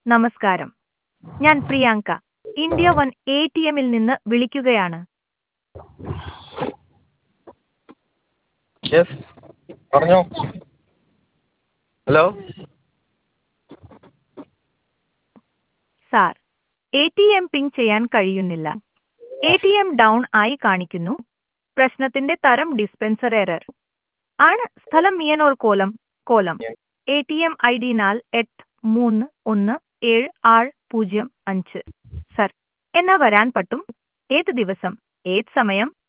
നമസ്കാരം ഞാൻ Priyanka India one A T എമ്മിൽ നിന്ന് വിളിക്കുകയാണ് യെസ് പറഞ്ഞോ hello sir A T M pin ചെയ്യാൻ കഴിയുന്നില്ല എ ടി എം ഡൗൺ ആയി കാണിക്കുന്നു പ്രശ്നത്തിന്റെ തരം ഡിസ്പെൻസർ എറർ ആണ് സ്ഥലം മിയനോർ കോലം കോലം A T M I D നാൽ എട്ട് മൂന്ന് ഒന്ന് ഏഴ് ആറ് പൂജ്യം അഞ്ച് സർ എന്നാ വരാൻ പറ്റും ഏത് ദിവസം ഏത് സമയം